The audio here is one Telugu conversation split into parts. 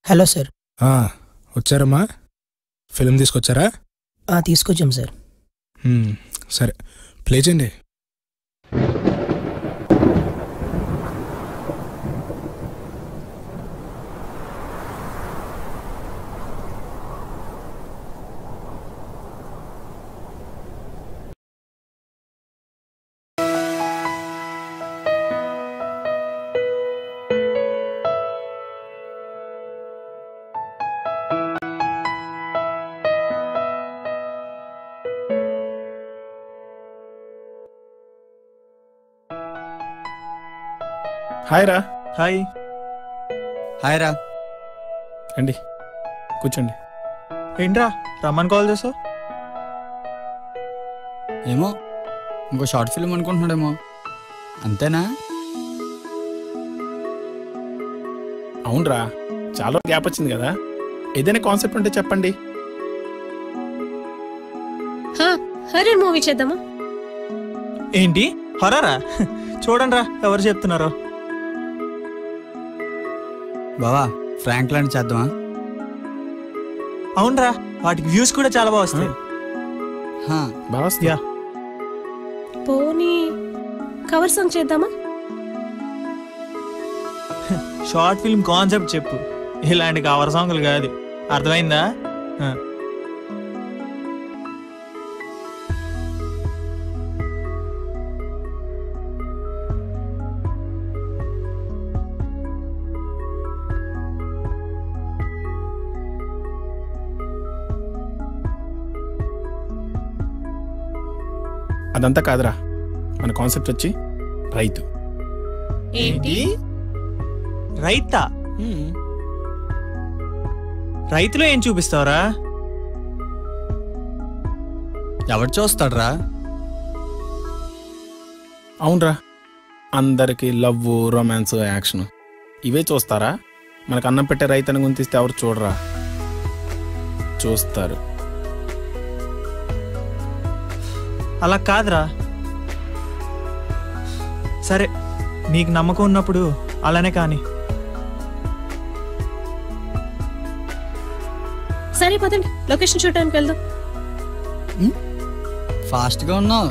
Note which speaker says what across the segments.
Speaker 1: హలో సార్
Speaker 2: ఆ, వచ్చారమ్మా ఫిలిం తీసుకొచ్చారా
Speaker 1: ఆ, తీసుకొచ్చాం సార్
Speaker 2: హ్మ్, సరే ప్లే చేయండి హాయ్ రా
Speaker 3: హాయ్
Speaker 4: హాయ్ రా
Speaker 2: రండి కూర్చోండి
Speaker 3: ఏంట్రా రమ్మని కాల్ చేసావు
Speaker 4: ఏమో ఇంకో షార్ట్ ఫిల్మ్ అనుకుంటున్నాడేమో అంతేనా
Speaker 2: అవునరా చాలా గ్యాప్ వచ్చింది కదా ఏదైనా కాన్సెప్ట్ ఉంటే చెప్పండి
Speaker 5: హర్రర్ మూవీ చేద్దామా
Speaker 3: ఏంటి హొరరా చూడండి రా ఎవరు చెప్తున్నారో
Speaker 4: బావా ఫ్రాంక్ లాంటి చేద్దామా
Speaker 3: అవునరా వాటికి వ్యూస్ కూడా చాలా బాగా వస్తాయి
Speaker 4: హా,
Speaker 2: బాగా
Speaker 3: యా
Speaker 5: పోనీ కవర్ సాంగ్ చేద్దామా
Speaker 3: షార్ట్ ఫిల్మ్ కాన్సెప్ట్ చెప్పు ఇలాంటి కవర్ సాంగ్లు కాదు అర్థమైందా ఆ.
Speaker 2: అదంతా కాదురా మన కాన్సెప్ట్ వచ్చి రైతు
Speaker 5: ఏంటి
Speaker 3: రైతా రైతులో ఏం చూపిస్తావురా
Speaker 4: ఎవడు చూస్తాడ్రా
Speaker 2: అవునరా అందరికి లవ్ రొమాన్స్ యాక్షన్ ఇవే చూస్తారా మనకు అన్నం పెట్టే రైతుని గుంతిస్తే ఎవరు చూడరా చూస్తారు
Speaker 3: అలా కాదురా సరే నీకు నమ్మకం ఉన్నప్పుడు అలానే కానీ
Speaker 5: సరే పదండి లొకేషన్ చూడడానికి వెళ్దాం
Speaker 4: ఫాస్ట్గా ఉన్నావు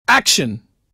Speaker 2: యాక్షన్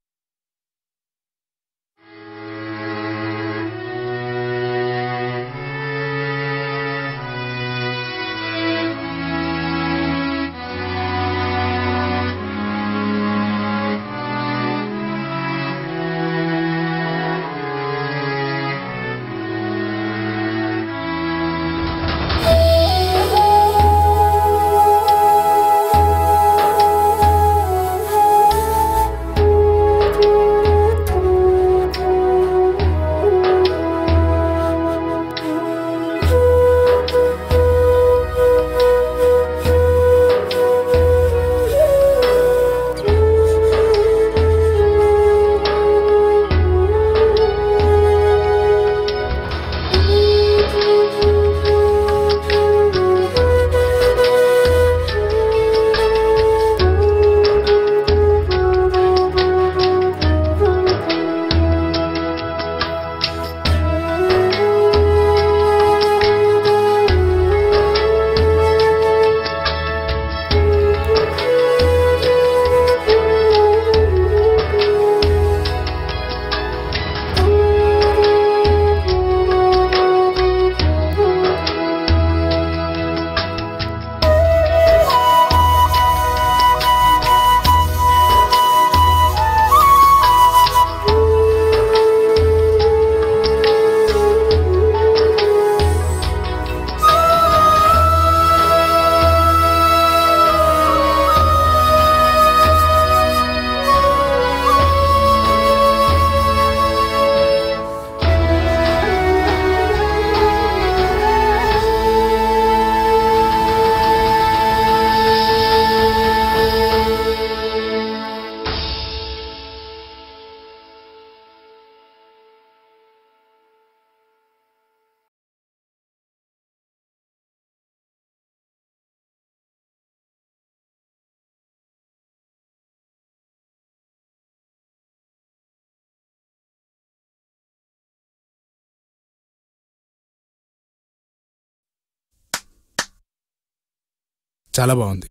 Speaker 6: చాలా బాగుంది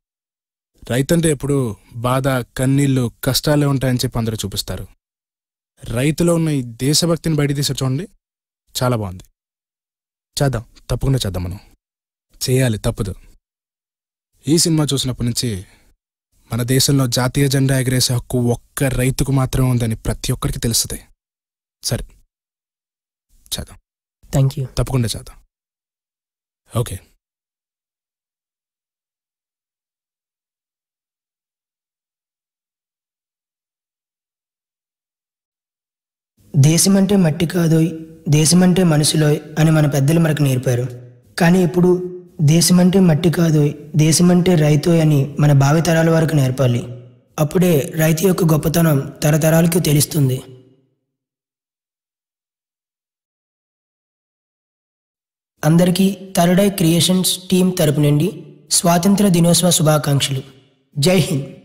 Speaker 6: రైతంటే ఎప్పుడు బాధ కన్నీళ్ళు కష్టాలే ఉంటాయని చెప్పి అందరూ చూపిస్తారు రైతులో ఉన్న ఈ దేశభక్తిని బయట తీసే చూడండి చాలా బాగుంది చేద్దాం తప్పకుండా చేద్దాం మనం చేయాలి తప్పదు ఈ సినిమా చూసినప్పటి నుంచి మన దేశంలో జాతీయ జెండా ఎగరేసే హక్కు ఒక్క రైతుకు మాత్రమే ఉందని ప్రతి ఒక్కరికి తెలుస్తుంది సరే చేద్దాం
Speaker 1: థ్యాంక్ యూ
Speaker 6: తప్పకుండా చేద్దాం ఓకే
Speaker 1: దేశమంటే మట్టి కాదోయ్ దేశమంటే మనుషులోయ్ అని మన పెద్దలు మనకు నేర్పారు కానీ ఇప్పుడు దేశమంటే మట్టి కాదోయ్ దేశమంటే రైతోయ్ అని మన భావితరాల వరకు నేర్పాలి అప్పుడే రైతు యొక్క గొప్పతనం తరతరాలకు తెలుస్తుంది అందరికీ థర్డ్ ఐ క్రియేషన్స్ టీం తరపు నుండి స్వాతంత్ర దినోత్సవ శుభాకాంక్షలు జై హింద్